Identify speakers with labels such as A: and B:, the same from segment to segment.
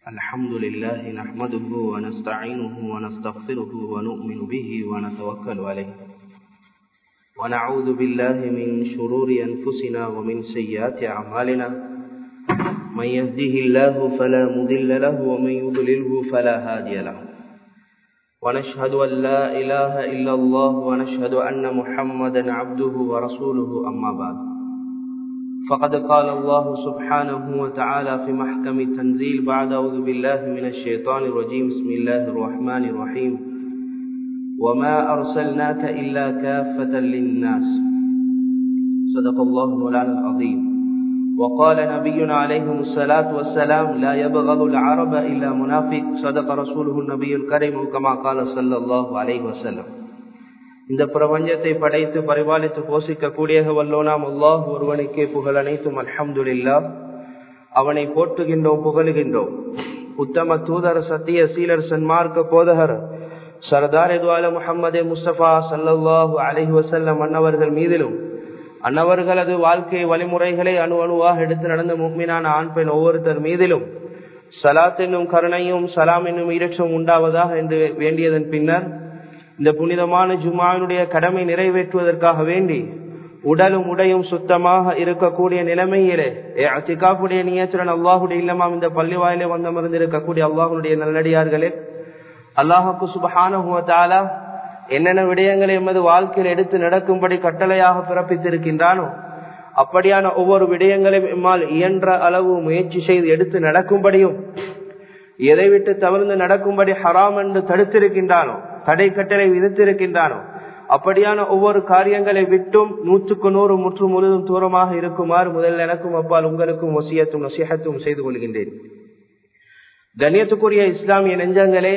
A: الحمد لله نحمده ونستعينه ونستغفره ونؤمن به ونتوكل عليه ونعوذ بالله من شرور أنفسنا ومن سيئات أعمالنا من يهده الله فلا مضل له ومن يضلله فلا هادي له ونشهد أن لا إله إلا الله ونشهد أن محمدا عبده ورسوله أما بعد فقد قال الله سبحانه وتعالى في محكم التنزيل بعد أعوذ بالله من الشيطان الرجيم بسم الله الرحمن الرحيم وما أرسلناك إلا كافة للناس صدق الله مولانا العظيم وقال نبينا عليه الصلاة والسلام لا يبغض العرب إلا منافق صدق رسوله النبي الكريم كما قال صلى الله عليه وسلم இந்த பிரபஞ்சத்தை படைத்து பரிபாலித்து போஷிக்க கூடிய வல்லோனாம் அல்லாஹ் ஒருவனுக்கே புகழ் அனைத்தும் அல்ஹம்துல்லா அவனை போற்றுகின்றோம் புகழுகின்றோம் உத்தம தூதர் சத்திய சீலர் சன்மார்க்க போதகர் சர்தார் எதுவால முகமது முஸ்தபா சல்லாஹூ அலஹி வசல்லம் அன்னவர்கள் மீதிலும் அன்னவர்களது வாழ்க்கை வழிமுறைகளை அணு அணுவாக எடுத்து நடந்த முக்மினான ஆண் பெண் ஒவ்வொருத்தர் மீதிலும் சலாத் என்னும் கருணையும் சலாம் என்னும் ஈரட்சம் உண்டாவதாக என்று வேண்டியதன் பின்னர் இந்த புனிதமான ஜுமாவினுடைய கடமை நிறைவேற்றுவதற்காக வேண்டி உடலும் உடையும் சுத்தமாக இருக்கக்கூடிய நிலைமையிலே அத்திகாப்புடைய நியத்துடன் அல்லாஹுடைய இல்லமாம் இந்த பள்ளி வாயிலே வந்தமர்ந்து இருக்கக்கூடிய அல்லாஹுடைய நல்லடியார்களே அல்லாஹுக்கு சுபஹானுவத்தாலா என்னென்ன விடயங்களை எமது வாழ்க்கையில் எடுத்து நடக்கும்படி கட்டளையாக பிறப்பித்திருக்கின்றானோ அப்படியான ஒவ்வொரு விடயங்களையும் எம்மால் இயன்ற அளவு முயற்சி செய்து எடுத்து நடக்கும்படியும் எதை விட்டு தவிர்த்து நடக்கும்படி ஹராம் என்று தடுத்திருக்கின்றானோ தடை கட்டளை விதித்திருக்கின்றானோ அப்படியான ஒவ்வொரு காரியங்களை விட்டும் நூற்றுக்கு நூறு முற்று முழுதும் தூரமாக இருக்குமாறு முதல் எனக்கும் அப்பால் உங்களுக்கும் ஒசியத்தும் நசியத்தும் செய்து கொள்கின்றேன் கண்ணியத்துக்குரிய இஸ்லாமிய நெஞ்சங்களே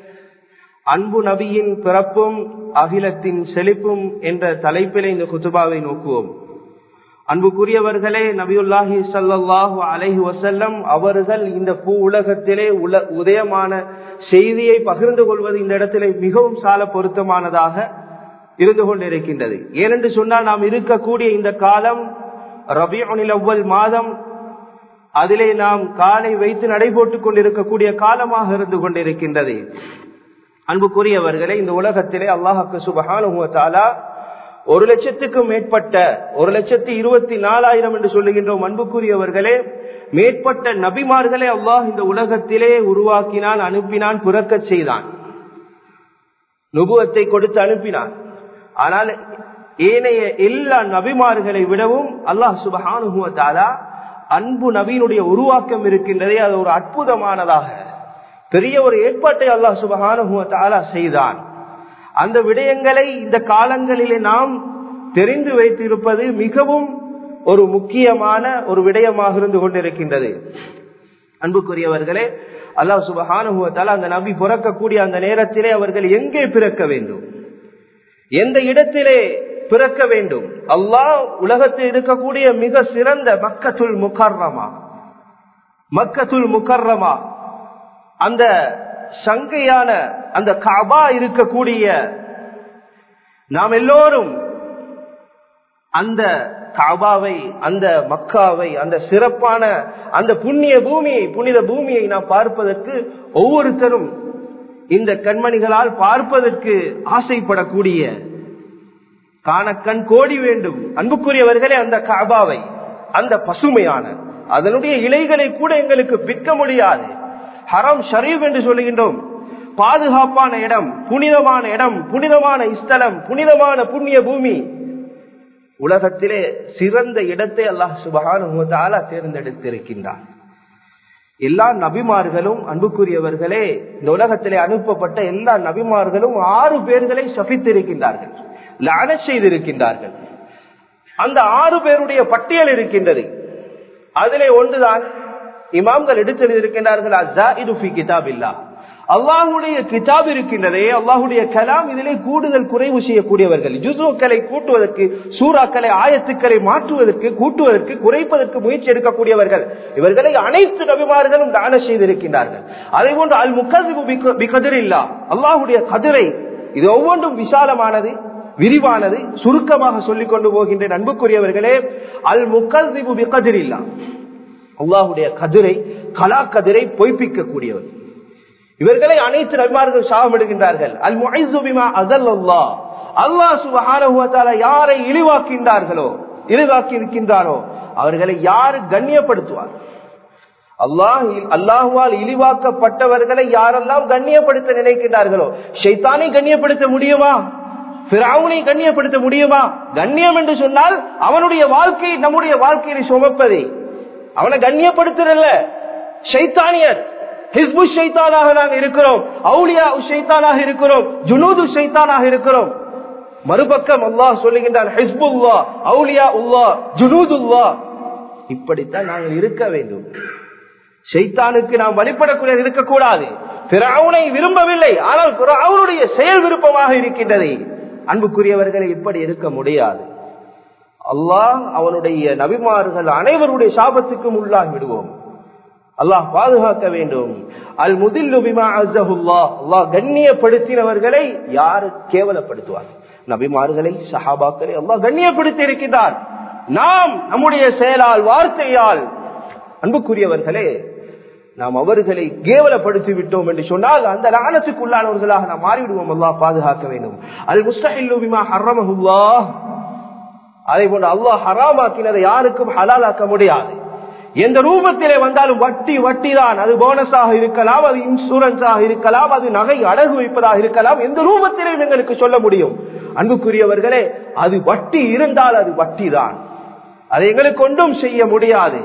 A: அன்பு நபியின் பிறப்பும் அகிலத்தின் செழிப்பும் என்ற தலைப்பிலே இந்த குத்துபாவை நோக்குவோம் அன்புக்குரியவர்களே நபியுல்லாஹி சல்லாஹூ அலஹி வசல்லம் அவர்கள் இந்த பூ உலகத்திலே உல உதயமான செய்தியை பகிர்ந்து கொள்வது இந்த இடத்திலே மிகவும் சால பொருத்தமானதாக இருந்து கொண்டிருக்கின்றது ஏனென்று சொன்னால் நாம் இருக்கக்கூடிய இந்த காலம் ரபியுனில் அவ்வல் மாதம் அதிலே நாம் காலை வைத்து நடைபோட்டுக் கொண்டிருக்கக்கூடிய காலமாக இருந்து கொண்டிருக்கின்றது அன்புக்குரியவர்களே இந்த உலகத்திலே அல்லாஹாக்கு சுபகானுவத்தாலா ஒரு லட்சத்துக்கும் மேற்பட்ட ஒரு லட்சத்தி இருபத்தி நாலாயிரம் என்று சொல்லுகின்றோம் அன்புக்குரியவர்களே மேற்பட்ட நபிமார்களே அல்லாஹ் இந்த உலகத்திலே உருவாக்கினான் அனுப்பினான் பிறக்க செய்தான் நுபுவத்தை கொடுத்து அனுப்பினான் ஆனால் ஏனைய எல்லா நபிமார்களை விடவும் அல்லாஹ் சுபஹானுவத்தாலா அன்பு நபியினுடைய உருவாக்கம் இருக்கின்றதே அது ஒரு அற்புதமானதாக பெரிய ஒரு ஏற்பாட்டை அல்லாஹ் சுபஹானுவத்தாலா செய்தான் அந்த விடயங்களை இந்த காலங்களிலே நாம் தெரிந்து வைத்திருப்பது மிகவும் ஒரு முக்கியமான ஒரு விடயமாக இருந்து கொண்டிருக்கின்றது அன்புக்குரியவர்களே அல்லாஹ் சுபஹானுவத்தால் அந்த நபி பிறக்கக்கூடிய அந்த நேரத்திலே அவர்கள் எங்கே பிறக்க வேண்டும் எந்த இடத்திலே பிறக்க வேண்டும் அல்லாஹ் உலகத்தில் இருக்கக்கூடிய மிக சிறந்த மக்கத்துல் முக்கர்ரமா மக்கத்துல் முக்கர்ரமா அந்த சங்கையான அந்த காபா இருக்கக்கூடிய நாம் எல்லோரும் அந்த காபாவை அந்த மக்காவை அந்த சிறப்பான அந்த புண்ணிய பூமியை புனித பூமியை நாம் பார்ப்பதற்கு ஒவ்வொருத்தரும் இந்த கண்மணிகளால் பார்ப்பதற்கு ஆசைப்படக்கூடிய காணக்கண் கோடி வேண்டும் அன்புக்குரியவர்களே அந்த காபாவை அந்த பசுமையான அதனுடைய இலைகளை கூட எங்களுக்கு விற்க முடியாது ஹரம் ஷரீப் என்று சொல்லுகின்றோம் பாதுகாப்பான இடம் புனிதமான இடம் புனிதமான ஸ்தலம் புனிதமான புண்ணிய பூமி உலகத்திலே சிறந்த இடத்தை அல்லாஹ் சுபகான தேர்ந்தெடுத்திருக்கின்றார் எல்லா நபிமார்களும் அன்புக்குரியவர்களே இந்த உலகத்திலே அனுப்பப்பட்ட எல்லா நபிமார்களும் ஆறு பேர்களை சபித்திருக்கின்றார்கள் லான செய்திருக்கின்றார்கள் அந்த ஆறு பேருடைய பட்டியல் இருக்கின்றது அதிலே ஒன்றுதான் இமாம்கள் எடுத்தெழுதிருக்கின்றார்கள் அஸ்ஸா இது கிதாப் இல்லா அல்லாஹுடைய கிதாப் இருக்கின்றதே அல்லாஹுடைய கலாம் இதிலே கூடுதல் குறைவு செய்யக்கூடியவர்கள் ஜுசுக்களை கூட்டுவதற்கு சூறாக்களை ஆயத்துக்களை மாற்றுவதற்கு கூட்டுவதற்கு குறைப்பதற்கு முயற்சி எடுக்கக்கூடியவர்கள் இவர்களை அனைத்து நபிமார்களும் தான செய்திருக்கின்றார்கள் அதே போன்று அல் முகதிபு கதிர் இல்லா அல்லாஹுடைய கதிரை இது ஒவ்வொன்றும் விசாலமானது விரிவானது சுருக்கமாக சொல்லிக் கொண்டு போகின்ற அன்புக்குரியவர்களே அல் முகதிபு கதிர் இல்லா அல்லாஹுடைய கதிரை
B: கலாக்கதிரை பொய்ப்பிக்கக்கூடியவர் இவர்களை அனைத்து நபிமார்கள் சாபமிடுகின்றார்கள் அல் முஹைசுபிமா அசல் அல்லா அல்லாஹ் சுபஹான யாரை இழிவாக்கின்றார்களோ இழிவாக்கி இருக்கின்றாரோ அவர்களை யாரு கண்ணியப்படுத்துவார் அல்லாஹ் அல்லாஹுவால் இழிவாக்கப்பட்டவர்களை யாரெல்லாம் கண்ணியப்படுத்த நினைக்கின்றார்களோ ஷைத்தானை கண்ணியப்படுத்த முடியுமா பிராவுனை கண்ணியப்படுத்த முடியுமா கண்ணியம் என்று சொன்னால் அவனுடைய வாழ்க்கை நம்முடைய வாழ்க்கையை சுமப்பதே அவனை கண்ணியப்படுத்துறல்ல ஷைத்தானியர் ஹிஸ்பு ஷைத்தானாக நாங்கள் இருக்கிறோம் அவுலியா ஷைத்தானாக இருக்கிறோம் ஜுனூது ஷைத்தானாக இருக்கிறோம் மறுபக்கம் அல்லாஹ் சொல்லுகின்றான் ஹிஸ்புல்லா அவுலியா உல்லா ஜுனூதுல்லா இப்படித்தான் நாங்கள் இருக்க வேண்டும் ஷைத்தானுக்கு நாம் வழிபடக்கூடிய இருக்கக்கூடாது பிறவுனை விரும்பவில்லை ஆனால் அவனுடைய செயல் விருப்பமாக இருக்கின்றது அன்புக்குரியவர்களை இப்படி இருக்க முடியாது அல்லாஹ் அவனுடைய நபிமார்கள் அனைவருடைய சாபத்துக்கும் உள்ளாகி விடுவோம் அல்லாஹ் பாதுகாக்க வேண்டும் அல் முதில்லுபிமா அசஹுல்லா அல்லாஹ் கண்ணியப்படுத்தினவர்களை யாரு கேவலப்படுத்துவார் நபிமார்களை சஹாபாக்களை அல்லாஹ் கண்ணியப்படுத்தி இருக்கின்றார் நாம் நம்முடைய செயலால் வார்த்தையால் அன்புக்குரியவர்களே நாம் அவர்களை கேவலப்படுத்தி விட்டோம் என்று சொன்னால் அந்த லானத்துக்குள்ளானவர்களாக நாம் மாறிவிடுவோம் அல்லாஹ் பாதுகாக்க வேண்டும் அல் முஸ்தஹில்லுபிமா ஹர்ரமஹுல்லா அதே போன்று அல்லாஹ் ஹராமாக்கினதை யாருக்கும் ஹலாலாக்க முடியாது எந்த ரூபத்திலே வந்தாலும் வட்டி வட்டி தான் அது போனஸாக இருக்கலாம் அது இன்சூரன்ஸாக இருக்கலாம் அது நகை அடகு வைப்பதாக இருக்கலாம் எந்த ரூபத்திலையும் எங்களுக்கு சொல்ல முடியும் அன்புக்குரியவர்களே அது வட்டி இருந்தால் அது வட்டி தான் அதை எங்களுக்கு ஒன்றும் செய்ய முடியாது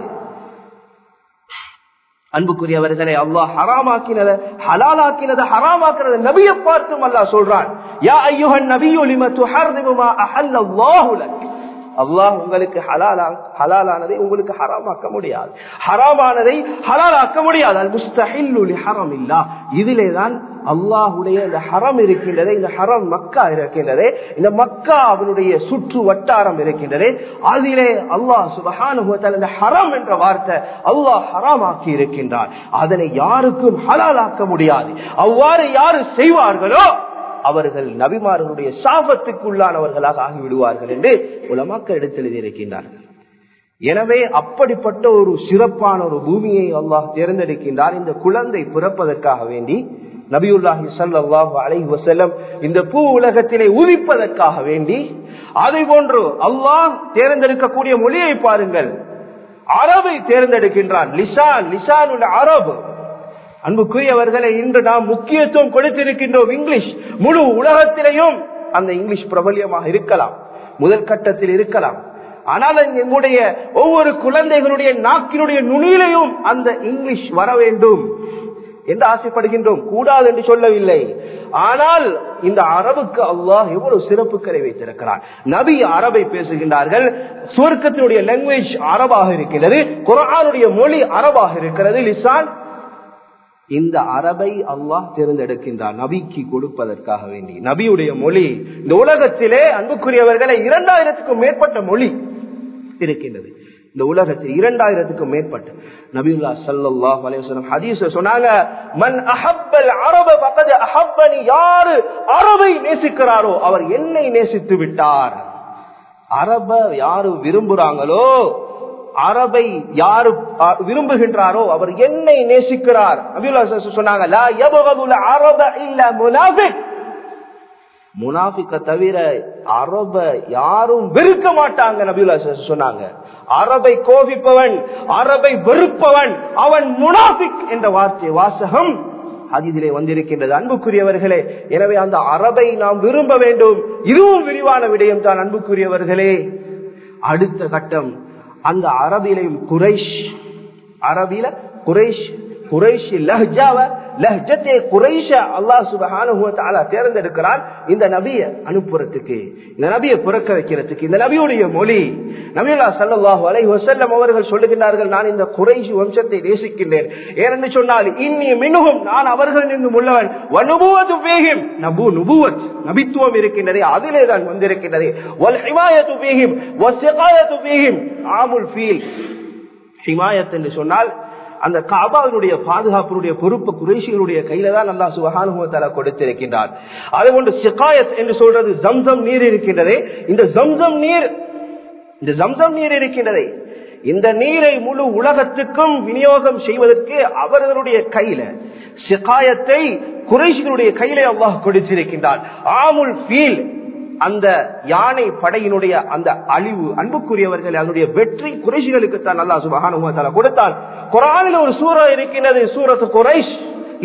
B: அன்புக்குரியவர்களே அல்லாஹ் ஹராமாக்கினத ஹலாலாக்கினத ஹராமாக்கினத நபியை பார்த்தும் அல்லாஹ் சொல்றான் யா ஐயுஹன் நபியுலிம துஹர்ரிமுமா அஹல்லல்லாஹு லக் அல்லாஹ் உங்களுக்கு ஹலாலா ஹலாலானதை உங்களுக்கு ஹராமாக்க முடியாது ஹராமானதை ஹலாலாக்க முடியாது அல் முஸ்தஹில்லு ஹரம் இல்லா இதிலே தான் அல்லாஹுடைய இந்த ஹரம் இருக்கின்றது இந்த ஹரம் மக்கா இருக்கின்றது இந்த மக்கா அவனுடைய சுற்று வட்டாரம் இருக்கின்றது அதிலே அல்லாஹ் சுபஹானுபவத்தால் இந்த ஹரம் என்ற வார்த்தை அல்லாஹ் ஹராமாக்கி இருக்கின்றார் அதனை யாருக்கும் ஹலாலாக்க முடியாது அவ்வாறு யாரு செய்வார்களோ அவர்கள் நபிமார்களுடைய சாபத்துக்குள்ளானவர்களாக ஆகிவிடுவார்கள் என்று உலமாக்க எடுத்தெழுதி இருக்கின்றார்கள் எனவே அப்படிப்பட்ட ஒரு சிறப்பான ஒரு பூமியை அல்லாஹ் தேர்ந்தெடுக்கின்றார் இந்த குழந்தை பிறப்பதற்காக வேண்டி நபியுல்லாஹி சல்லாஹு அலைஹி வசல்லம் இந்த பூ உலகத்திலே உதிப்பதற்காக வேண்டி அதை போன்று அல்லாஹ் தேர்ந்தெடுக்கக்கூடிய மொழியை பாருங்கள் அரபை தேர்ந்தெடுக்கின்றான் லிசான் லிசான் அரபு அன்புக்குரியவர்களை இன்று நாம் முக்கியத்துவம் கொடுத்திருக்கின்றோம் இங்கிலீஷ் முழு உலகத்திலேயும் அந்த இங்கிலீஷ் பிரபல்யமாக இருக்கலாம் முதல் கட்டத்தில் இருக்கலாம் ஆனால் எங்களுடைய ஒவ்வொரு குழந்தைகளுடைய நாக்கினுடைய நுனியிலையும் அந்த இங்கிலீஷ் வர வேண்டும் என்று ஆசைப்படுகின்றோம் கூடாது என்று சொல்லவில்லை ஆனால் இந்த அரபுக்கு அல்லாஹ் எவ்வளவு சிறப்புகளை வைத்திருக்கிறார் நபி அரபை பேசுகின்றார்கள் சுவர்க்கத்தினுடைய லாங்குவேஜ் அரபாக இருக்கிறது குரானுடைய மொழி அரபாக இருக்கிறது லிசான் இந்த அரபை அல்லாஹ் தேர்ந்தெடுக்கின்றார் நபிக்கு கொடுப்பதற்காக வேண்டி நபியுடைய மொழி இந்த உலகத்திலே அன்புக்குரியவர்களை இரண்டாயிரத்துக்கும் மேற்பட்ட மொழி இருக்கின்றது இந்த உலகத்தில் இரண்டாயிரத்துக்கும் மேற்பட்ட நபியுல்லா சல்லாஹ் அலையம் ஹதீஸ் சொன்னாங்க மன் அஹப்பல் அரப பக்கத்து அஹப்பனி யாரு அரபை நேசிக்கிறாரோ அவர் என்னை நேசித்து விட்டார் அரப யாரு விரும்புறாங்களோ அரபை யாரு விரும்புகின்றாரோ அவர் என்னை நேசிக்கிறார் சொன்னாங்க முனாபிக்க தவிர அரப யாரும் வெறுக்க மாட்டாங்க நபியுல்லா சொன்னாங்க அரபை கோபிப்பவன் அரபை வெறுப்பவன் அவன் முனாபிக் என்ற வார்த்தை வாசகம் அதிலே வந்திருக்கின்றது அன்புக்குரியவர்களே எனவே அந்த அரபை நாம் விரும்ப வேண்டும் இதுவும் விரிவான விடயம் தான் அன்புக்குரியவர்களே அடுத்த கட்டம் அந்த அரபிலையும் குறைஷ் அரபில குறைஷ் குறைஷ் லஹ்ஜாவ லஹ்ஜத்தை குறைஷ அல்லாஹ் சுபஹான தேர்ந்தெடுக்கிறான் இந்த நபிய அனுப்புறதுக்கு இந்த நபியை பிறக்க வைக்கிறதுக்கு இந்த நபியுடைய மொழி நபியுல்லா சல்லாஹூ அலை வசல்லம் அவர்கள் சொல்லுகின்றார்கள் நான் இந்த குறைஷ் வம்சத்தை நேசிக்கின்றேன் ஏனென்று சொன்னால் இன்னி மினுகும் நான் அவர்கள் நின்று உள்ளவன் வனுபுவது பேகிம் நபு நுபுவத் நபித்துவம் இருக்கின்றது அதிலே தான் வந்திருக்கின்றது வல் ஹிமாயத்து பேகிம் வசிகாயத்து பேகிம் ஆமுல் ஃபீல் ஹிமாயத் என்று சொன்னால் அந்த காபாவினுடைய பாதுகாப்பினுடைய பொறுப்பு குறைசிகளுடைய கையில தான் அல்லா சுகானுபவத்தால கொடுத்திருக்கின்றார் அதுபோன்று சிகாயத் என்று சொல்றது ஜம்சம் நீர் இருக்கின்றதே இந்த ஜம்சம் நீர் இந்த ஜம்சம் நீர் இருக்கின்றதே இந்த நீரை முழு உலகத்துக்கும் விநியோகம் செய்வதற்கு அவர்களுடைய கையில சிகாயத்தை குறைசிகளுடைய கையிலே அல்லாஹ் கொடுத்திருக்கின்றான் ஆமுல் ஃபீல் அந்த யானை படையினுடைய அந்த அழிவு அன்புக்குரியவர்கள் அதனுடைய வெற்றி குறைசிகளுக்கு தான் அல்லா சுபகான கொடுத்தான் குரானில் ஒரு சூறா இருக்கின்றது சூரத்து குறைஷ்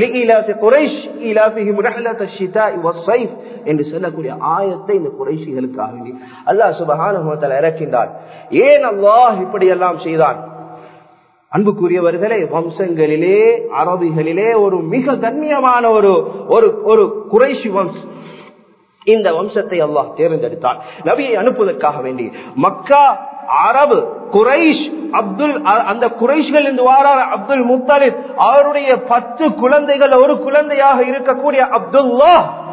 B: என்று சொல்லக்கூடிய ஆயத்தை இந்த குறைசிகளுக்காக வேண்டி அல்லாஹ் சுபகான இறக்கின்றான் ஏன் அல்லாஹ் இப்படி எல்லாம் செய்தான் அன்புக்குரியவர்களே வம்சங்களிலே அரபிகளிலே ஒரு மிக கண்ணியமான ஒரு ஒரு குறைசி வம்சம் இந்த வம்சத்தை அல்லாஹ் தேர்ந்தெடுத்தான் நபியை அனுப்புவதற்காக வேண்டி மக்கா அரபு குரைஷ் அப்துல் அந்த குறைஷ்கள் என்று வாரார் அப்துல் முத்தாலிப் அவருடைய பத்து குழந்தைகள் ஒரு குழந்தையாக இருக்கக்கூடிய அப்துல்லா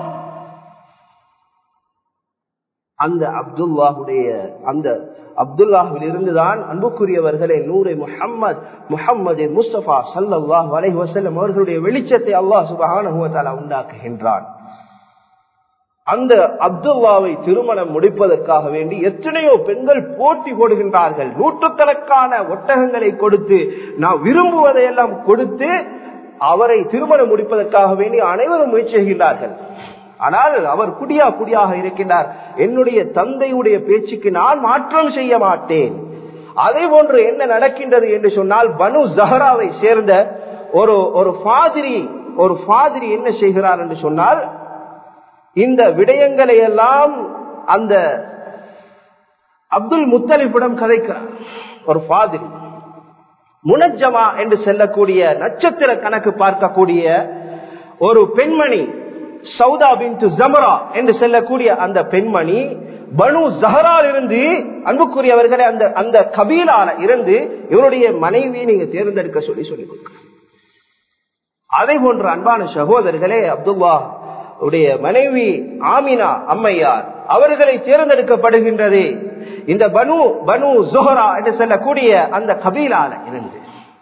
B: அந்த அப்துல்லாஹுடைய அந்த அப்துல்லாஹில் இருந்துதான் அன்புக்குரியவர்களே நூரை முஹம்மது முஹம்மது முஸ்தபா சல்லாஹ் அலைஹி வசல்லம் அவர்களுடைய வெளிச்சத்தை அல்லாஹ் சுபஹான உண்டாக்குகின்றான் அந்த அப்துல்லாவை திருமணம் முடிப்பதற்காக வேண்டி எத்தனையோ பெண்கள் போட்டி போடுகின்றார்கள் நூற்றுக்கணக்கான ஒட்டகங்களை கொடுத்து நான் விரும்புவதையெல்லாம் கொடுத்து அவரை திருமணம் முடிப்பதற்காக வேண்டி அனைவரும் முயற்சி செய்கின்றார்கள் ஆனால் அவர் குடியா குடியாக இருக்கின்றார் என்னுடைய தந்தையுடைய பேச்சுக்கு நான் மாற்றம் செய்ய மாட்டேன் அதே போன்று என்ன நடக்கின்றது என்று சொன்னால் பனு ஜஹராவை சேர்ந்த ஒரு ஒரு ஃபாதிரி ஒரு ஃபாதிரி என்ன செய்கிறார் என்று சொன்னால் இந்த விடயங்களை எல்லாம் அந்த அப்துல் முத்தலிஃபிடம் கதைக்கிறார் ஒரு ஃபாதிரி முனஜமா என்று செல்லக்கூடிய நட்சத்திர கணக்கு பார்க்கக்கூடிய ஒரு பெண்மணி சவுதா பின் ஜமரா என்று செல்லக்கூடிய அந்த பெண்மணி பனு ஜஹரால் இருந்து அன்புக்குரியவர்களை அந்த அந்த கபீலால இருந்து இவருடைய மனைவியை நீங்க தேர்ந்தெடுக்க சொல்லி சொல்லிக் கொடுக்க அதே போன்ற அன்பான சகோதரர்களே அப்துல்லா உடைய மனைவி ஆமினா அம்மையார் அவர்களை தேர்ந்தெடுக்கப்படுகின்றது இந்த பனு பனு ஜோஹரா என்று சொல்லக்கூடிய அந்த கபீலால இருந்து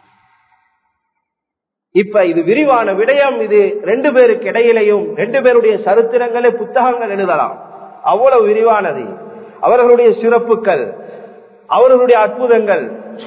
B: இப்ப இது விரிவான விடயம் இது ரெண்டு பேருக்கு இடையிலையும் ரெண்டு பேருடைய சரித்திரங்களை புத்தகங்கள் எழுதலாம் அவ்வளவு விரிவானது அவர்களுடைய சிறப்புகள் அவர்களுடைய அற்புதங்கள்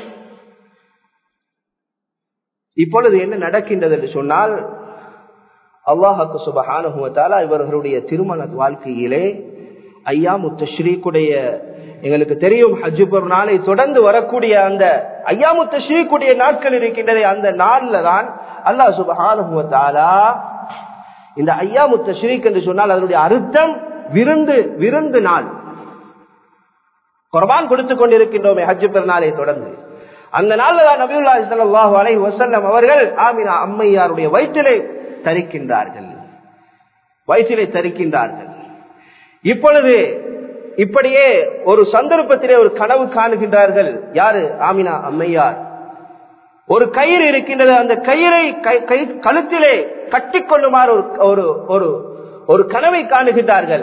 B: இப்பொழுது என்ன நடக்கின்றது என்று சொன்னால் அல்லாஹாக்கு சுபஹானுவத்தாலா இவர்களுடைய திருமண வாழ்க்கையிலே ஐயா முத்தஸ்ரீக்குடைய எங்களுக்கு தெரியும் ஹஜ்ஜு நாளை தொடர்ந்து வரக்கூடிய அந்த ஐயா முத்தஸ்ரீக்குடைய நாட்கள் இருக்கின்றன அந்த நாள்ல தான் அல்லாஹ் சுபஹானுவத்தாலா இந்த ஐயா முத்தஸ்ரீக் என்று சொன்னால் அதனுடைய அர்த்தம் விருந்து விருந்து நாள் குர்பான் கொடுத்துக் கொண்டிருக்கின்றோமே ஹஜ்ஜு பெருநாளை தொடர்ந்து அந்த நாள்ல தான் நபியுல்லா சல்லாஹூ அலை வசல்லம் அவர்கள் ஆமினா அம்மையாருடைய வயிற்றிலே தரிக்கின்றார்கள் வயிற்றிலே தரிக்கின்றார்கள் இப்பொழுது இப்படியே ஒரு சந்தர்ப்பத்திலே ஒரு கனவு காணுகின்றார்கள் யாரு ஆமினா அம்மையார் ஒரு கயிறு இருக்கின்றது அந்த கயிறை கழுத்திலே கட்டிக்கொள்ளுமாறு ஒரு ஒரு ஒரு கனவை காணுகின்றார்கள்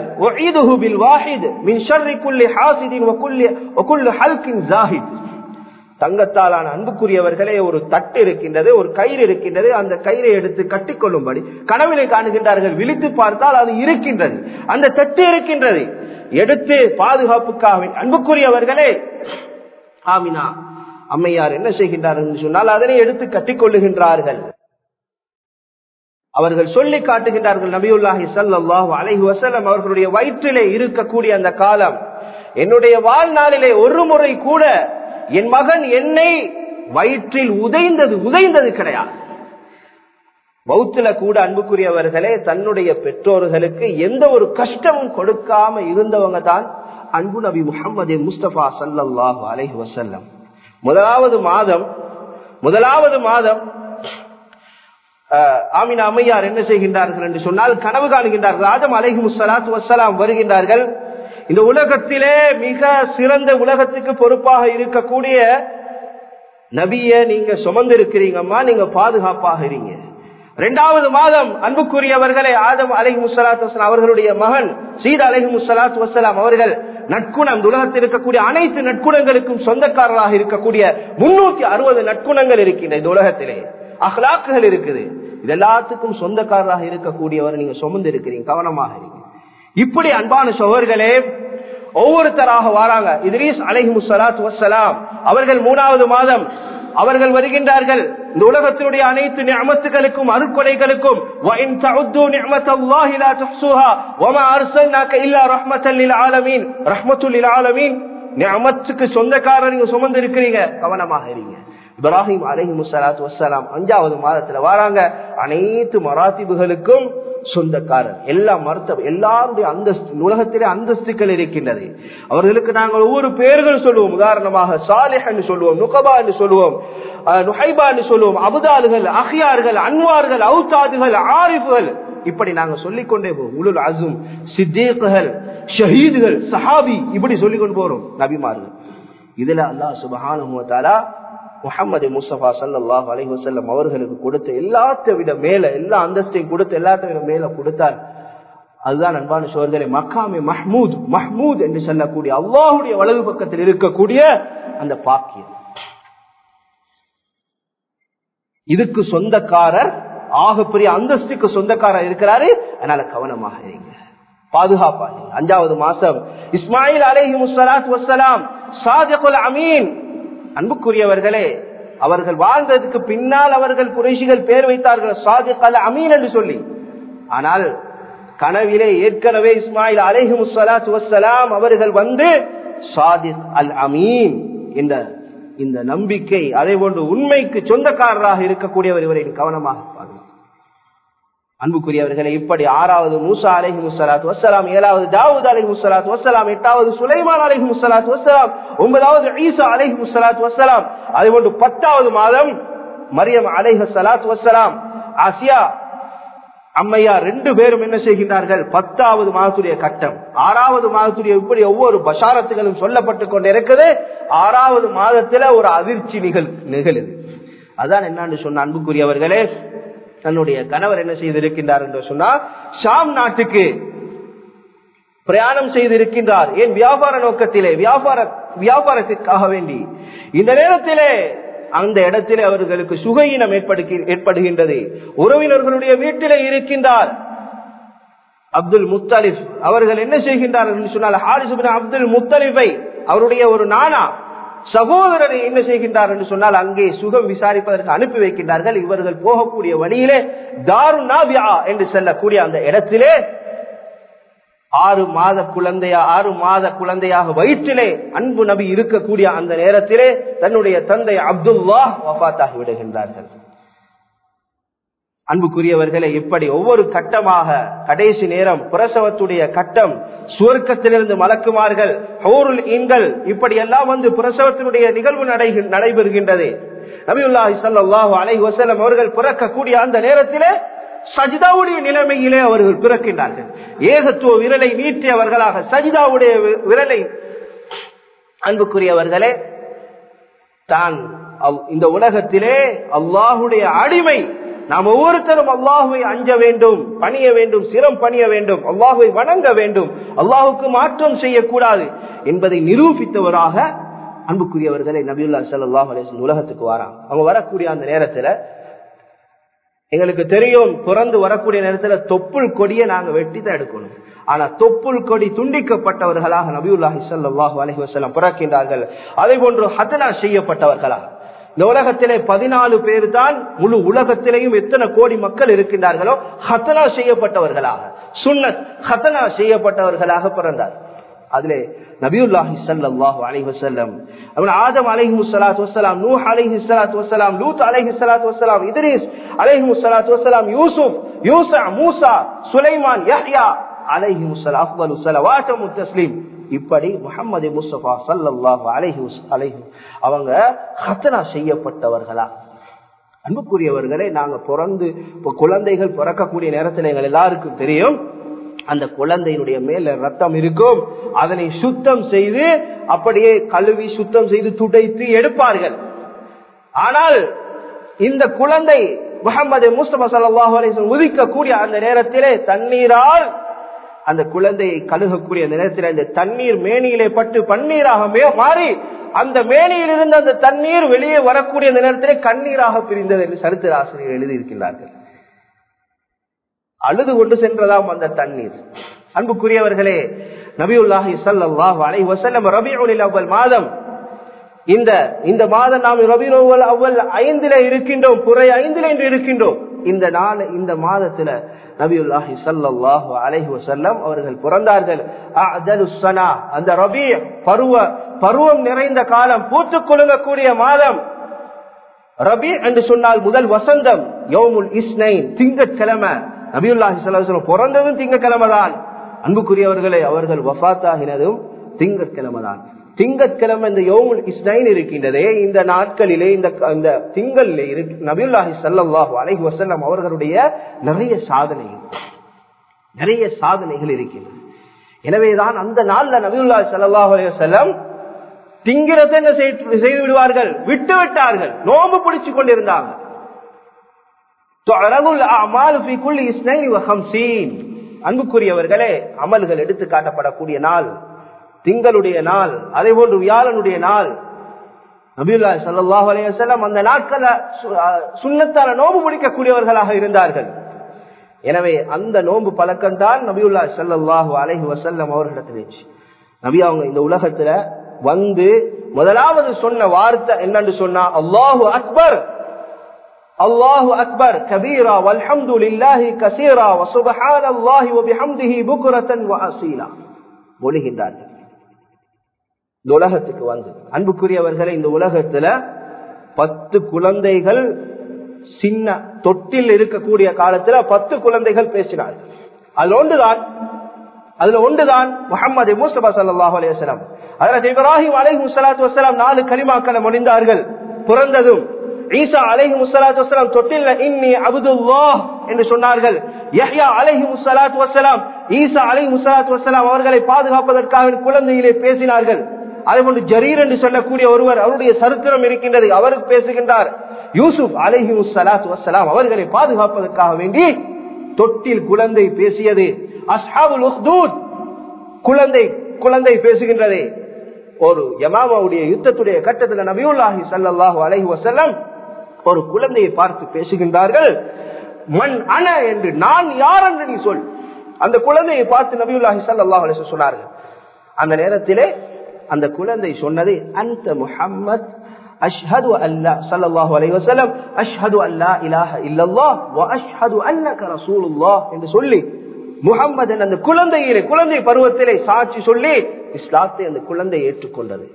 B: தங்கத்தாலான அன்புக்குரியவர்களே ஒரு தட்டு இருக்கின்றது ஒரு கயிறு இருக்கின்றது அந்த கயிறை எடுத்து கட்டிக்கொள்ளும்படி கனவிலை காணுகின்றார்கள் விழித்து பார்த்தால் அது இருக்கின்றது அந்த தட்டு இருக்கின்றது எடுத்து பாதுகாப்புக்காக அன்புக்குரியவர்களே ஆமினா அம்மையார் என்ன செய்கின்றார்கள் என்று சொன்னால் அதனை எடுத்து கட்டிக்கொள்ளுகின்றார்கள் அவர்கள் சொல்லி காட்டுகின்றார்கள் நபியுல்லாஹி சல்லாஹு அலைஹி வசலம் அவர்களுடைய வயிற்றிலே இருக்கக்கூடிய அந்த காலம் என்னுடைய வாழ்நாளிலே ஒரு முறை கூட என் மகன் என்னை வயிற்றில் உதைந்தது உதைந்தது கிடையாது பௌத்தில கூட அன்புக்குரியவர்களே தன்னுடைய பெற்றோர்களுக்கு எந்த ஒரு கஷ்டமும் கொடுக்காம இருந்தவங்க தான் அன்பு நபி முகமது முஸ்தபா சல்லாஹு அலைஹி வசல்லம் முதலாவது மாதம் முதலாவது மாதம் ஆமினா அம்மையார் என்ன செய்கின்றார்கள் என்று சொன்னால் கனவு காணுகின்றார்கள் ஆதம் அலைஹி முசலாத் வசலாம் வருகின்றார்கள் இந்த உலகத்திலே மிக சிறந்த உலகத்துக்கு பொறுப்பாக இருக்கக்கூடிய நபிய நீங்க சுமந்திருக்கிறீங்கம்மா நீங்க பாதுகாப்பாக இருங்க இரண்டாவது மாதம் அன்புக்குரியவர்களே ஆதம் அலஹி முசலாத் வசலாம் அவர்களுடைய மகன் சீதா அலஹி முசலாத் வசலாம் அவர்கள் நட்குணம் இந்த உலகத்தில் இருக்கக்கூடிய அனைத்து நட்குணங்களுக்கும் சொந்தக்காரராக இருக்கக்கூடிய முன்னூத்தி அறுபது நட்குணங்கள் இருக்கின்ற இந்த உலகத்திலே அஹ்லாக்குகள் இருக்குது இது எல்லாத்துக்கும் சொந்தக்காரராக இருக்கக்கூடியவர் நீங்க சுமந்து இருக்கிறீங்க கவனமாக இருங்க இப்படி அன்பான சோழர்களே ஒவ்வொருத்தராக வராங்க இத்ரீஸ் அலஹி முசலாத் வசலாம் அவர்கள் மூணாவது மாதம் அவர்கள் வருகின்றார்கள் இந்த உலகத்தினுடைய அனைத்து நியமத்துகளுக்கும் அருக்கொடைகளுக்கும் وَإِن تَعُدُّوا نِعْمَةَ اللَّهِ لَا تُحْصُوهَا وَمَا أَرْسَلْنَاكَ إِلَّا رَحْمَةً لِلْعَالَمِينَ رحمة للعالمين நியமத்துக்கு சொந்தக்காரர் நீங்க சுமந்து இருக்கிறீங்க கவனமாக இருங்க இப்ராஹிம் அலஹி முசலாத்து வசலாம் அஞ்சாவது மாதத்துல வராங்க அனைத்து மராத்திபுகளுக்கும் சொந்தக்காரர் எல்லா மருத்துவ எல்லாருடைய அந்தஸ்து உலகத்திலே அந்தஸ்துக்கள் இருக்கின்றது அவர்களுக்கு நாங்கள் ஒவ்வொரு பெயர்கள் சொல்லுவோம் உதாரணமாக சாலிஹ் என்று சொல்லுவோம் நுகபா என்று சொல்லுவோம் அஹ், நுஹைபா என்று சொல்லுவோம் அபுதால்கள் அஹியார்கள் அன்வார்கள் அவுத்தாதுகள் ஆரிஃபுகள் இப்படி நாங்க சொல்லிக்கொண்டே போவோம் உலுல் அசும் சித்தீக்குகள் ஷஹீதுகள் சஹாபி இப்படி சொல்லிக்கொண்டு போறோம் நபிமார்கள் இதுல அல்லாஹ் சுபஹானஹு வ தஆலா முஹம்மது முஸ்தபா சல்லாஹ் அலைஹி வஸல்லம் அவர்களுக்கு கொடுத்த எல்லாத்த விட மேல எல்லா அந்தஸ்தையும் கொடுத்த எல்லாத்த விட மேல கொடுத்தார் அதுதான் அன்பான சோதனை மக்காமே மஹ்மூத் மஹ்மூத் என்று சொல்லக்கூடிய அல்லாஹுடைய வலது பக்கத்தில் இருக்கக்கூடிய அந்த பாக்கியம் இதுக்கு சொந்தக்காரர் ஆகப்பெரிய அந்தஸ்துக்கு சொந்தக்காரர் இருக்கிறாரு அதனால கவனமாக இருங்க பாதுகாப்பா இருங்க. அஞ்சாவது மாசம் இஸ்மாயில் அலைஹி முஸ்ஸலாத்து வஸ்ஸலாம் சாதிகுல் அமீன் அன்புக்குரியவர்களே அவர்கள் வாழ்ந்ததுக்கு பின்னால் அவர்கள் குறைஷிகள் பேர் வைத்தார்கள் சாதிக் அல் அமீன் என்று சொல்லி ஆனால் கனவிலே ஏற்கனவே இஸ்மாயில் அலைஹி முஸ்ஸலாத்து வஸ்ஸலாம் அவர்கள் வந்து சாதிக் அல் அமீன் என்ற இந்த நம்பிக்கை அதே போன்று உண்மைக்கு சொந்தக்காரராக இருக்கக்கூடியவர் இவரை கவனமாக பாருங்கள் அன்புக்குரியவர்களை இப்படி ஆறாவது மூசா அலஹி முசலாத் வசலாம் ஏழாவது தாவூத் அலஹி முசலாத் வசலாம் எட்டாவது சுலைமான் அலஹி முசலாத் வசலாம் ஒன்பதாவது ஈசா அலஹி முசலாத் வசலாம் அதே போன்று பத்தாவது மாதம் மரியம் அலைஹ சலாத் வசலாம் ஆசியா அம்மையா ரெண்டு பேரும் என்ன செய்கின்றார்கள் பத்தாவது மாதத்துடைய கட்டம் ஆறாவது மாதத்துடைய இப்படி ஒவ்வொரு பஷாரத்துகளும் சொல்லப்பட்டு கொண்டு இருக்குது ஆறாவது மாதத்துல ஒரு அதிர்ச்சி நிகழ் நிகழுது அதான் என்னன்னு சொன்ன அன்புக்குரியவர்களே தன்னுடைய கணவர் என்ன செய்திருக்கின்றார் என்று சொன்னால் ஷாம் நாட்டுக்கு பிரயாணம் செய்திருக்கின்றார் ஏன் வியாபார நோக்கத்திலே வியாபார வியாபாரத்திற்காக வேண்டி இந்த நேரத்திலே அந்த இடத்திலே அவர்களுக்கு சுகையினம் ஏற்படுகி- ஏற்படுகின்றது உறவினர்களுடைய வீட்டிலே இருக்கின்றார் அப்துல் முத்தலிப் அவர்கள் என்ன செய்கின்றார்கள் என்று சொன்னால் ஹாரிஸ் இப்னு அப்துல் முத்தலிஃபை அவருடைய ஒரு நானா சகோதரரை என்ன செய்கின்றார் என்று சொன்னால் அங்கே சுகம் விசாரிப்பதற்கு அனுப்பி வைக்கின்றார்கள் இவர்கள் போகக்கூடிய வழியிலே தாரு நாபியா என்று சொல்லக்கூடிய அந்த இடத்திலே ஆறு மாத குழந்தையா ஆறு மாத குழந்தையாக வயிற்றிலே அன்பு நபி இருக்கக்கூடிய அந்த நேரத்திலே தன்னுடைய தந்தை அப்துல்லா வஃபாத்தாகி விடுகின்றார்கள் அன்புக்குரியவர்களை இப்படி ஒவ்வொரு கட்டமாக கடைசி நேரம் பிரசவத்துடைய கட்டம் சுவர்க்கத்திலிருந்து மலக்குமார்கள் ஹோருல் ஈன்கள் இப்படி எல்லாம் வந்து பிரசவத்தினுடைய நிகழ்வு நடை- நடைபெறுகின்றது நபியுல்லாஹி ஸல்லல்லாஹு அலைஹி வஸல்லம் அவர்கள் பிறக்கக்கூடிய அந்த நேரத்திலே சஜிதாவுடைய நிலைமையிலே அவர்கள் பிறக்கின்றார்கள் ஏகத்துவ விரலை நீட்டியவர்களாக சஜிதாவுடைய வி- விரலை அன்புக்குரியவர்களே தான் அவ்- இந்த உலகத்திலே அல்லாஹுடைய அடிமை நாம் ஒவ்வொருத்தரும் அல்லாஹுவை அஞ்ச வேண்டும் பணிய வேண்டும் சிரம் பணிய வேண்டும் அல்லாஹுவை வணங்க வேண்டும் அல்லாஹுக்கு மாற்றம் செய்யக்கூடாது என்பதை நிரூபித்தவராக அன்புக்குரியவர்களை நபியுல்லா ஸல்லல்லாஹு அலைஹி வஸல்லம் உலகத்துக்கு வராங்க அவங்க வரக்கூடிய அந்த நேரத்துல எங்களுக்கு தெரியும் பிறந்து வரக்கூடிய நேரத்துல தொப்புள் கொடியை நாங்க வெட்டி தான் எடுக்கணும் ஆனா தொப்புள் கொடி துண்டிக்கப்பட்டவர்களாக நபியுல்லாஹி ஸல்லல்லாஹு அலைஹி வஸல்லம் பிறக்கின்றார்கள் அதே போன்று ஹத்னா செய்யப்பட்டவர்களாக இந்த உலகத்திலே பதினாலு பேர் தான் முழு உலகத்திலேயும் எத்தனை கோடி மக்கள் இருக்கின்றார்களோ ஹத்தனா செய்யப்பட்டவர்களாக சுன்னத் ஹத்தனா செய்யப்பட்டவர்களாக பிறந்தார் அதிலே நபியுல்லாஹி ஸல்லல்லாஹு அலைஹி வஸல்லம் அவன் ஆதம் அலைஹி ஸலாத்து வஸலாம் நூஹ் அலைஹி ஸலாத்து வஸலாம் லூத் அலைஹி ஸலாத்து வஸலாம் இத்ரீஸ் அலைஹி ஸலாத்து வஸலாம் யூசுப் யூசா மூசா சுலைமான் யஹ்யா அலைஹி ஸலாம் அஃதலு ஸலவாத்து முத்தஸ்லீம் இப்படி முஹம்மது முஸ்தபா ஸல்லல்லாஹு அலைஹி வஸ- அலைஹி அவங்க ஹத்னா செய்யப்பட்டவர்களா அன்புக்குரியவர்களே நாங்க பிறந்து இப்ப குழந்தைகள் பிறக்கக்கூடிய நேரத்தில் எங்கள் எல்லாருக்கும் தெரியும் அந்த குழந்தையினுடைய மேல ரத்தம் இருக்கும் அதனை சுத்தம் செய்து அப்படியே கழுவி சுத்தம் செய்து துடைத்து எடுப்பார்கள் ஆனால் இந்த குழந்தை முகமது முஸ்தபா சல்லாஹூ அலிஸ்லம் உதிக்கக்கூடிய அந்த நேரத்திலே தண்ணீரால் அந்த குழந்தையை கழுகக்கூடிய அந்த நேரத்தில் அந்த தண்ணீர் மேனியிலே பட்டு பன்னீராக மே- மாறி அந்த மேனியிலிருந்து அந்த தண்ணீர் வெளியே வரக்கூடிய அந்த நேரத்திலே கண்ணீராக பிரிந்தது என்று சரித்திர ஆசிரியர் எழுதியிருக்கிறார்கள் அழுது கொண்டு சென்றதாம் அந்த தண்ணீர் அன்புக்குரியவர்களே நபியுல்லாஹி ஸல்லல்லாஹு அலைஹி வஸல்லம் ரபியுல் அவ்வல் மாதம் இந்த இந்த மாதம் நாம் ரபினோவல் அவ்வள் ஐந்தில இருக்கின்றோம் புறை ஐந்தில என்று இருக்கின்றோம் இந்த நாள் இந்த மாதத்துல நபியுல்லாஹி சல்லாஹு அலைஹி வசல்லம் அவர்கள் பிறந்தார்கள் அஅதலுஸ்ஸனா, அந்த ரபி பருவ பருவம் நிறைந்த காலம் பூத்துக் குலுங்கக்கூடிய மாதம் ரபி என்று சொன்னால் முதல் வசந்தம் யோமுல் இஸ்னைன் திங்கட்கிழமை நபியுல்லாஹி ஸல்லல்லாஹு பிறந்ததும் திங்கட்கிழமை தான் அன்புக்குரியவர்களே அவர்கள் வஃபாத்தாகினதும் திங்கட்கிழமை தான் திங்கட்கிழமை இந்த யோமுல் இஸ்னைன் இருக்கின்றதே இந்த நாட்களிலே இந்த இந்த திங்களிலே இருக்கு நபியுல்லாஹி ஸல்லல்லாஹு அலைஹி வஸல்லம் அவர்களுடைய நிறைய சாதனைகள் நிறைய சாதனைகள் இருக்கின்றன எனவேதான் அந்த நாள்ல நபியுல்லாஹி ஸல்லல்லாஹு அலைஹி வஸல்லம் திங்கிறத என்ன செய்து செய்து விடுவார்கள் விட்டு விட்டார்கள் நோம்பு பிடிச்சு கொண்டிருந்தாங்க அன்புக்குரியவர்களே அமல்கள் எடுத்து காட்டப்படக்கூடிய நாள் திங்களுடைய நாள் அதே போன்று வியாழனுடைய நாள் நபியுல்லா சல்லாஹ் அலையம் அந்த நாட்கள சுண்ணத்தால நோம்பு முடிக்கக்கூடியவர்களாக இருந்தார்கள் எனவே அந்த நோன்பு பழக்கம் தான் நபியுல்லா சல்லாஹூ அலஹி வசல்லம் அவர்களிடத்தில் நபி அவங்க இந்த உலகத்துல வந்து முதலாவது சொன்ன வார்த்தை என்னன்னு சொன்னா அல்லாஹு அக்பர் அல்லாஹு அக்பர் கபீரா வல்ஹம்து லில்லாஹி கசீரா வசுபஹான் அல்லாஹி வபிஹம்திஹி புக்ரத்தன் வஅசீலா மொழிகின்றார்கள் இந்த உலகத்துக்கு வந்து அன்புக்குரியவர்களை இந்த உலகத்துல பத்து குழந்தைகள் சின்ன தொட்டில் இருக்கக்கூடிய காலத்துல பத்து குழந்தைகள் பேசினார்கள் அதுல ஒன்றுதான் அதுல ஒன்றுதான் முகமது மூசபா சல்லாஹூ அலையம் அதற்கு இப்ராஹிம் அலை முசலாத்து வசலாம் நாலு கலிமாக்களை மொழிந்தார்கள் பிறந்ததும் ஈசா அலைஹி முசலாத்து வசலாம் தொட்டில் இன்னி அபுதுல்லா என்று சொன்னார்கள் யஹ்யா அலைஹி முசலாத்து வசலாம் ஈசா அலை முசலாத்து வசலாம் அவர்களை பாதுகாப்பதற்காக குழந்தையிலே பேசினார்கள் அதே போன்று ஜரீர் என்று சொல்லக்கூடிய ஒருவர் அவருடைய சரித்திரம் இருக்கின்றது அவருக்கு பேசுகின்றார் யூசுப் அலைஹி முசலாத்து வசலாம் அவர்களை பாதுகாப்பதற்காக வேண்டி தொட்டில் குழந்தை பேசியது அஸ்ஹாபுல் உஹ்தூத் குழந்தை குழந்தை பேசுகின்றது ஒரு யமாமாவுடைய யுத்தத்துடைய கட்டத்தில் நபியுல்லாஹி சல்லாஹூ அலைஹி வசல்லம் ஒரு குழந்தையை பார்த்து பேசுகின்றார்கள் மண் அன என்று நான் யார் என்று நீ சொல் அந்த குழந்தையை பார்த்து நபியுல்லாஹி சல்லாஹ் அலிஸ் சொன்னார்கள் அந்த நேரத்திலே அந்த குழந்தை சொன்னது அந்த முஹம்மத் அஷ்ஹது அல்லா ஸல்லல்லாஹு அலைஹி வஸல்லம் அஷ்ஹது அல்லா இலாஹ இல்லல்லாஹ் வ அஷ்ஹது அன்னக ரசூலுல்லாஹ் என்று சொல்லி முகம்மது அந்த குழந்தையிலே குழந்தை பருவத்திலே சாட்சி சொல்லி இஸ்லாத்தை அந்த குழந்தை ஏற்றுக்கொண்டது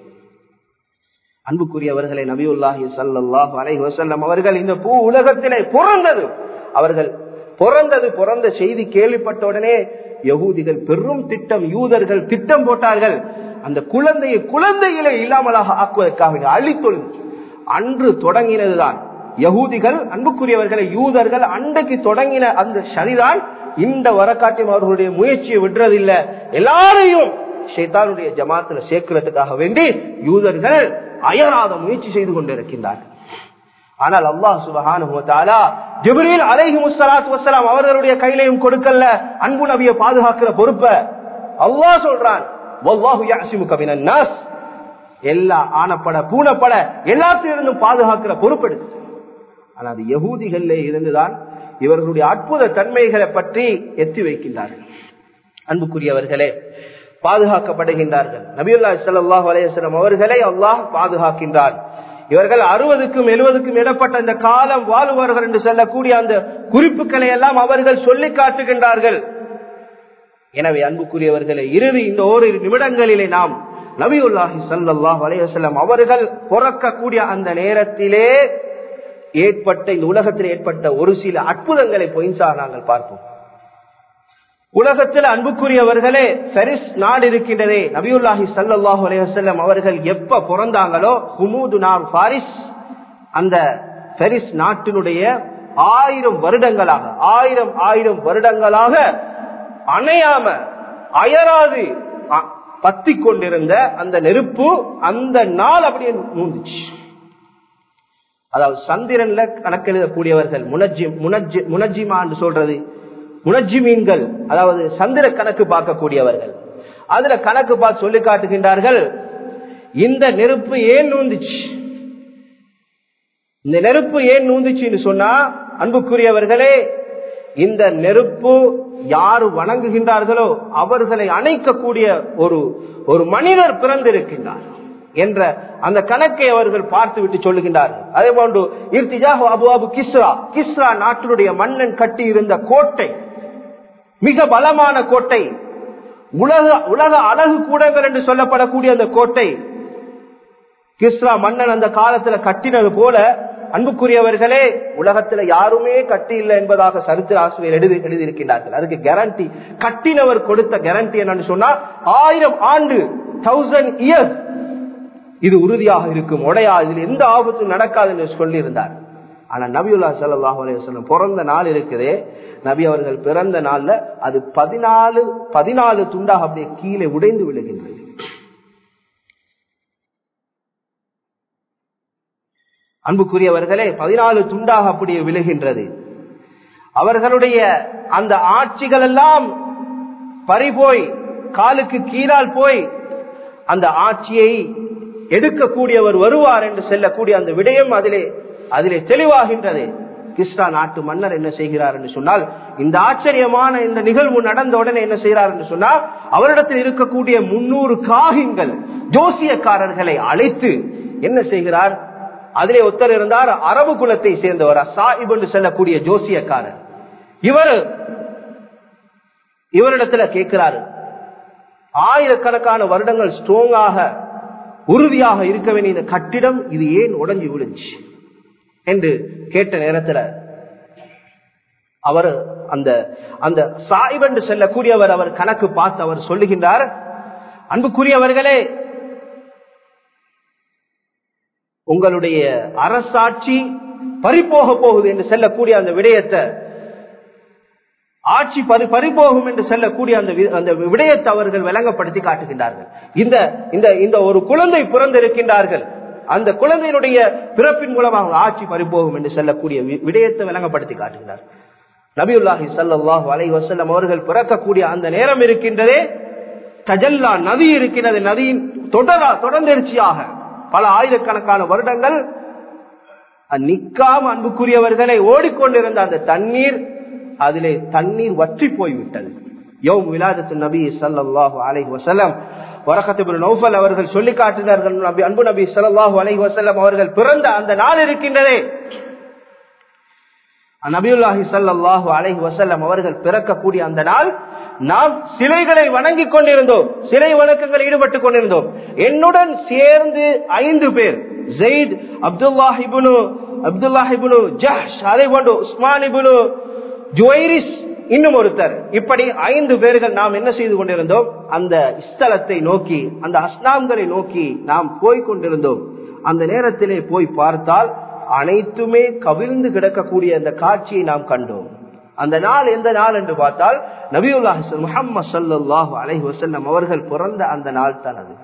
B: அன்புக்குரியவர்களை நபியுல்லாஹி சல்லாஹு அலைஹி வசல்லம் அவர்கள் இந்த பூ உலகத்திலே பிறந்தது அவர்கள் பிறந்தது பிறந்த செய்தி கேள்விப்பட்ட உடனே யகூதிகள் பெரும் திட்டம் யூதர்கள் திட்டம் போட்டார்கள் அந்த குழந்தையை குழந்தையிலே இல்லாமலாக ஆக்குவதற்காக அழித்தொழு அன்று தொடங்கினதுதான் யகூதிகள் அன்புக்குரியவர்களை யூதர்கள் அன்றைக்கு தொடங்கின அந்த சனிதான் இந்த வரக்காட்டியம் அவர்களுடைய முயற்சியை விடுறதில்லை எல்லாரையும் ஷேத்தானுடைய ஜமாத்துல சேர்க்கிறதுக்காக வேண்டி யூதர்கள் அயராத முயற்சி செய்து கொண்டிருக்கின்றார்கள் ஆனால் அல்லாஹ் சுபஹான ஜிப்ரீல் அலைஹி முஸ்ஸலாத்து வஸ்ஸலாம் அவர்களுடைய கையிலையும் கொடுக்கல அன்பு நபியை பாதுகாக்கிற பொறுப்பை அல்லாஹ் சொல்றான் வல்லாஹு யஅசிமுக மினன் நாஸ் எல்லா ஆனப்பட பூனப்பட எல்லாத்திலிருந்தும் பாதுகாக்கிற பொறுப்பெடுத்து ஆனால் அது யகூதிகளிலே இருந்துதான் இவர்களுடைய அற்புத தன்மைகளை பற்றி எத்தி வைக்கின்றார்கள் அன்புக்குரியவர்களே பாதுகாக்கப்படுகின்றார்கள் நபியுல்லா சல்லாஹ் அலையம் அவர்களை அல்லாஹ் பாதுகாக்கின்றார் இவர்கள் அறுபதுக்கும் எழுபதுக்கும் இடப்பட்ட இந்த காலம் வாழுவார்கள் என்று சொல்லக்கூடிய அந்த குறிப்புகளை எல்லாம் அவர்கள் சொல்லி காட்டுகின்றார்கள் எனவே அன்புக்குரியவர்களை இறுதி இந்த ஓரிரு நிமிடங்களிலே நாம் நபியுல்லாஹி சல்லாஹ் அலையம் அவர்கள் பிறக்கக்கூடிய அந்த நேரத்திலே ஏற்பட்ட இந்த உலகத்தில் ஏற்பட்ட ஒரு சில அற்புதங்களை பொயின்சாக நாங்கள் பார்ப்போம் உலகத்தில் அன்புக்குரியவர்களே பெரிஸ் நாடு இருக்கின்றதே நபியுல்லாஹி சல்லாஹூ அலையம் அவர்கள் எப்ப பிறந்தாங்களோ ஹுமூது நார் பாரிஸ் அந்த பெரிஸ் நாட்டினுடைய ஆயிரம் வருடங்களாக ஆயிரம் ஆயிரம் வருடங்களாக அணையாம அயராது பத்தி கொண்டிருந்த அந்த நெருப்பு அந்த நாள் அப்படியே மூந்துச்சு அதாவது சந்திரன்ல கணக்கெழுதக்கூடியவர்கள் முனஜி முனஜி முனஜிமா என்று சொல்றது முனஜி மீன்கள் அதாவது சந்திர கணக்கு பார்க்கக்கூடியவர்கள் அதுல கணக்கு பார்த்து சொல்லி காட்டுகின்றார்கள் இந்த நெருப்பு ஏன் நூந்துச்சு இந்த நெருப்பு ஏன் நூந்துச்சுன்னு சொன்னா அன்புக்குரியவர்களே இந்த நெருப்பு யாரு வணங்குகின்றார்களோ அவர்களை அணைக்கக்கூடிய ஒரு ஒரு மனிதர் பிறந்திருக்கின்றார் என்ற அந்த கணக்கை அவர்கள் பார்த்து விட்டு சொல்லுகின்றார்கள் அதே போன்று இர்த்திஜாஹு அபு அபு கிஸ்ரா கிஸ்ரா நாட்டினுடைய மன்னன் கட்டி இருந்த கோட்டை மிக பலமான கோட்டை உலக உலக அழகு கூடங்கள் என்று சொல்லப்படக்கூடிய அந்த கோட்டை கிஸ்ரா மன்னன் அந்த காலத்துல கட்டினது போல அன்புக்குரியவர்களே உலகத்துல யாருமே கட்டி இல்லை என்பதாக சரித்திர ஆசிரியர் எழுதி எழுதியிருக்கிறார்கள் அதுக்கு கேரண்டி கட்டினவர் கொடுத்த கேரண்டி என்னன்னு சொன்னா ஆயிரம் ஆண்டு தௌசண்ட் இயர்ஸ் இது உறுதியாக இருக்கும் உடையா இதில் எந்த ஆபத்தும் நடக்காது என்று சொல்லியிருந்தார் ஆனா நபியுல்லா சல்லாஹூ அலையம் பிறந்த நாள் இருக்குதே நபி அவர்கள் பிறந்த நாள்ல அது பதினாலு பதினாலு துண்டாக அப்படியே கீழே உடைந்து விழுகின்றது அன்புக்குரியவர்களே பதினாலு துண்டாக அப்படியே விழுகின்றது அவர்களுடைய அந்த ஆட்சிகள் எல்லாம் பறிபோய் காலுக்கு கீழால் போய் அந்த ஆட்சியை எடுக்கக்கூடியவர் வருவார் என்று செல்லக்கூடிய அந்த விடயம் அதிலே அதிலே தெளிவாகின்றது கிருஷ்ணா நாட்டு மன்னர் என்ன செய்கிறார் என்று சொன்னால் இந்த ஆச்சரியமான இந்த நிகழ்வு நடந்த உடனே என்ன செய்கிறார் என்று சொன்னால் அவரிடத்தில் இருக்கக்கூடிய முன்னூறு காகிங்கள் ஜோசியக்காரர்களை அழைத்து என்ன செய்கிறார் அதிலே ஒருத்தர் இருந்தார் அரபு குலத்தை சேர்ந்தவர் சாஹிப் என்று செல்லக்கூடிய ஜோசியக்காரர் இவர் இவரிடத்துல கேட்கிறாரு ஆயிரக்கணக்கான வருடங்கள் ஸ்ட்ராங்காக உறுதியாக இருக்க வேண்டிய இந்த கட்டிடம் இது ஏன் உடஞ்சி விழுந்துச்சு என்று கேட்ட நேரத்தில் அவர் அந்த அந்த சாயிப் என்று செல்லக்கூடியவர் அவர் கணக்கு பார்த்து அவர் சொல்லுகின்றார் அன்புக்குரியவர்களே உங்களுடைய அரசாட்சி பறிப்போக போகுது என்று செல்லக்கூடிய அந்த விடயத்தை ஆட்சி பறி பறிபோகும் என்று செல்லக்கூடிய அந்த அந்த விடயத்தை அவர்கள் விளங்கப்படுத்தி காட்டுகின்றார்கள் இந்த இந்த இந்த ஒரு குழந்தை பிறந்திருக்கின்றார்கள் அந்த குழந்தையினுடைய பிறப்பின் மூலமாக ஆட்சி பறிபோகும் என்று செல்லக்கூடிய விடயத்தை விளங்கப்படுத்தி காட்டுகிறார் நபியுல்லாஹி சல்லாஹு அலை வசல்லம் அவர்கள் பிறக்கக்கூடிய அந்த நேரம் இருக்கின்றதே கஜல்லா நதி இருக்கின்றது நதியின் தொடரா தொடர்ந்தெரிச்சியாக பல ஆயிரக்கணக்கான வருடங்கள் நிக்காம அன்புக்குரியவர்களை ஓடிக்கொண்டிருந்த அந்த தண்ணீர் அதிலே தண்ணீர் வற்றி போய்விட்டது யோம் விலாதத்து நபி சல்லாஹு அலை வசலம் வரகத்து நௌஃபல் அவர்கள் சொல்லி காட்டினார்கள் நபி அன்பு நபி சல்லாஹு அலை வசல்லம் அவர்கள் பிறந்த அந்த நாள் இருக்கின்றதே நபியுல்லாஹி சல்லாஹு அலை வசல்லம் அவர்கள் பிறக்கக்கூடிய அந்த நாள் நாம் சிலைகளை வணங்கி கொண்டிருந்தோம் சிலை வணக்கங்கள் ஈடுபட்டுக் கொண்டிருந்தோம் என்னுடன் சேர்ந்து ஐந்து பேர் ஜெயித் அப்துல்லாஹிபுனு அப்துல்லாஹிபுனு ஜஹ் அதை போன்று உஸ்மானிபுனு ஜுவைரிஸ் இன்னும் ஒருத்தர் இப்படி ஐந்து பேர்கள் நாம் என்ன செய்து கொண்டிருந்தோம் அந்த ஸ்தலத்தை நோக்கி அந்த அஸ்னாம்களை நோக்கி நாம் போய் கொண்டிருந்தோம் அந்த நேரத்திலே போய் பார்த்தால் அனைத்துமே கவிழ்ந்து கிடக்கக்கூடிய அந்த காட்சியை நாம் கண்டோம் அந்த நாள் எந்த நாள் என்று பார்த்தால் நபியுல்லாஹ் முகமது சல்லாஹு அலஹி வசல்லம் அவர்கள் பிறந்த அந்த நாள் தான் அது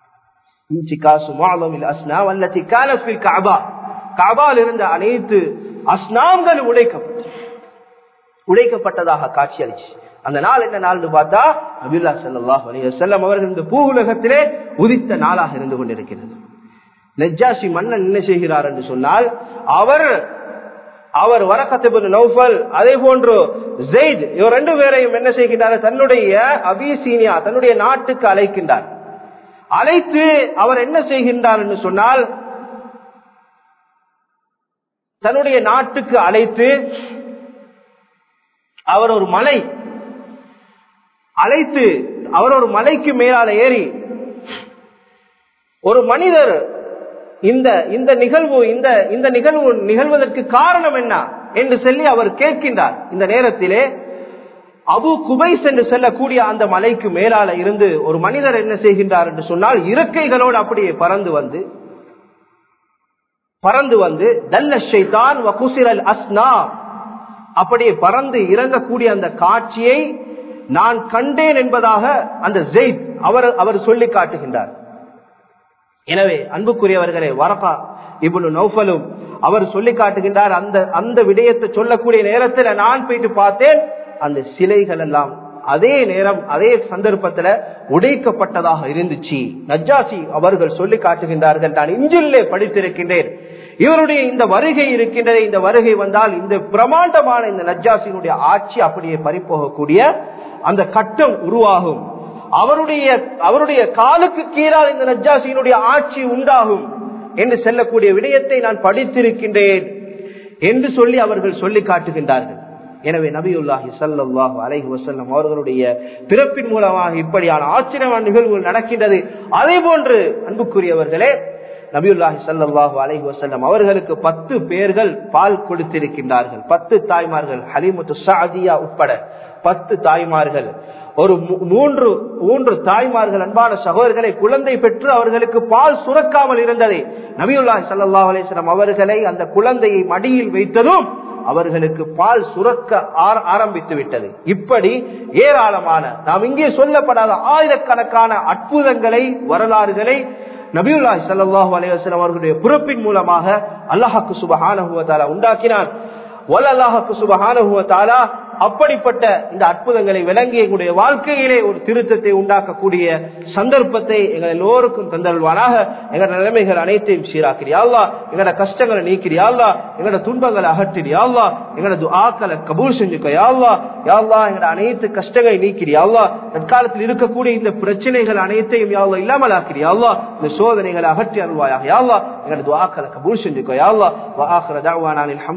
B: காபால் இருந்த அனைத்து அஸ்னாம்கள் உடைக்கப்பட்டு உடைக்கப்பட்டதாக காட்சி அளிச்சு அந்த நாள் என்ன நாள் பார்த்தா நபில்லா சல்லாஹ் அலிவசல்லம் அவர்கள் இந்த பூ உலகத்திலே உதித்த நாளாக இருந்து கொண்டிருக்கிறது நெஜாசி மன்னன் என்ன செய்கிறார் என்று சொன்னால் அவர் அவர் வரக்கத்து நௌஃபல் அதே போன்று ஜெயித் இவர் ரெண்டு பேரையும் என்ன செய்கின்றார் தன்னுடைய அபிசீனியா தன்னுடைய நாட்டுக்கு அழைக்கின்றார் அழைத்து அவர் என்ன செய்கின்றார் என்று சொன்னால் தன்னுடைய நாட்டுக்கு அழைத்து அவர் ஒரு மலை அழைத்து அவர் ஒரு மலைக்கு மேலால ஏறி ஒரு மனிதர் இந்த இந்த நிகழ்வு இந்த இந்த நிகழ்வு நிகழ்வதற்கு காரணம் என்ன என்று சொல்லி அவர் கேட்கின்றார் இந்த நேரத்திலே அபு குபைஸ் என்று செல்லக்கூடிய அந்த மலைக்கு மேலால இருந்து ஒரு மனிதர் என்ன செய்கின்றார் என்று சொன்னால் இருக்கைகளோடு அப்படியே பறந்து வந்து பறந்து வந்து தல்ல ஷைதான் வகுசிரல் அஸ்னா அப்படியே பறந்து இறங்கக்கூடிய அந்த காட்சியை நான் கண்டேன் என்பதாக அந்த ஜெயித் அவர் அவர் சொல்லி காட்டுகின்றார் எனவே அன்புக்குரியவர்களே வரகா இவ்வளவு நௌஃபலும் அவர் சொல்லி காட்டுகின்றார் அந்த அந்த விடயத்தை சொல்லக்கூடிய நேரத்தில் நான் போயிட்டு பார்த்தேன் அந்த சிலைகள் எல்லாம் அதே நேரம் அதே சந்தர்ப்பத்துல உடைக்கப்பட்டதாக இருந்துச்சு நஜாசி அவர்கள் சொல்லி காட்டுகின்றார்கள் நான் இஞ்சிலே படித்திருக்கின்றேன் இவருடைய இந்த வருகை இருக்கின்றது இந்த வருகை வந்தால் இந்த பிரமாண்டமான இந்த நஜாசியினுடைய ஆட்சி அப்படியே பறிப்போகக்கூடிய அந்த கட்டம் உருவாகும் அவருடைய அவருடைய காலுக்கு கீழால் இந்த நஜ்ஜாசியினுடைய ஆட்சி உண்டாகும் என்று செல்லக்கூடிய விடயத்தை நான் படித்திருக்கின்றேன் என்று சொல்லி அவர்கள் சொல்லி காட்டுகின்றார்கள் எனவே நபியுல்லாஹி சல்லாஹு அலைஹி வசல்லம் அவர்களுடைய பிறப்பின் மூலமாக இப்படியான ஆச்சரியமான நிகழ்வுகள் நடக்கின்றது அதே போன்று அன்புக்குரியவர்களே நபியுல்லாஹி சல்லாஹு அலைஹி வசல்லம் அவர்களுக்கு பத்து பேர்கள் பால் கொடுத்திருக்கின்றார்கள் பத்து தாய்மார்கள் ஹலிமுத்து சாதியா உட்பட பத்து தாய்மார்கள் ஒரு மூன்று மூன்று தாய்மார்கள் அன்பான சகோதரர்களை குழந்தை பெற்று அவர்களுக்கு பால் சுரக்காமல் இருந்தது நபியுல்லாஹி சல்லாஹ் அலிஸ்லாம் அவர்களை அந்த குழந்தையை மடியில் வைத்ததும் அவர்களுக்கு பால் சுரக்க ஆரம்பித்து விட்டது இப்படி ஏராளமான நாம் இங்கே சொல்லப்படாத ஆயிரக்கணக்கான அற்புதங்களை வரலாறுகளை நபியுல்லாஹி சல்லாஹூ அலையம் அவர்களுடைய பிறப்பின் மூலமாக அல்லாஹாக்கு சுபஹான உண்டாக்கினான் வல்லல்லாஹுக்கு சுபஹானஹு தஆலா அப்படிப்பட்ட இந்த அற்புதங்களை விளங்கி எங்களுடைய வாழ்க்கையிலே ஒரு திருத்தத்தை உண்டாக்கக்கூடிய சந்தர்ப்பத்தை எங்கள் எல்லோருக்கும் தந்தல்வானாக எங்களோட நிலைமைகள் அனைத்தையும் சீராக்கிறியாள்லா எங்களோட கஷ்டங்களை நீக்கிறியாள்லா எங்களோட துன்பங்களை அகற்றிறியாள்லா எங்களோட துஆக்களை கபூல் செஞ்சுக்க யாழ்லா யாழ்லா எங்களோட அனைத்து கஷ்டங்களை நீக்கிறியாள்லா தற்காலத்தில் இருக்கக்கூடிய இந்த பிரச்சனைகள் அனைத்தையும் யாழ்லா இல்லாமல் ஆக்கிறியாள்லா இந்த சோதனைகளை அகற்றி அருள்வாயாக யாழ்லா எங்களோட துஆக்களை கபூல் செஞ்சுக்க யாழ்லா வஆخر دعوانا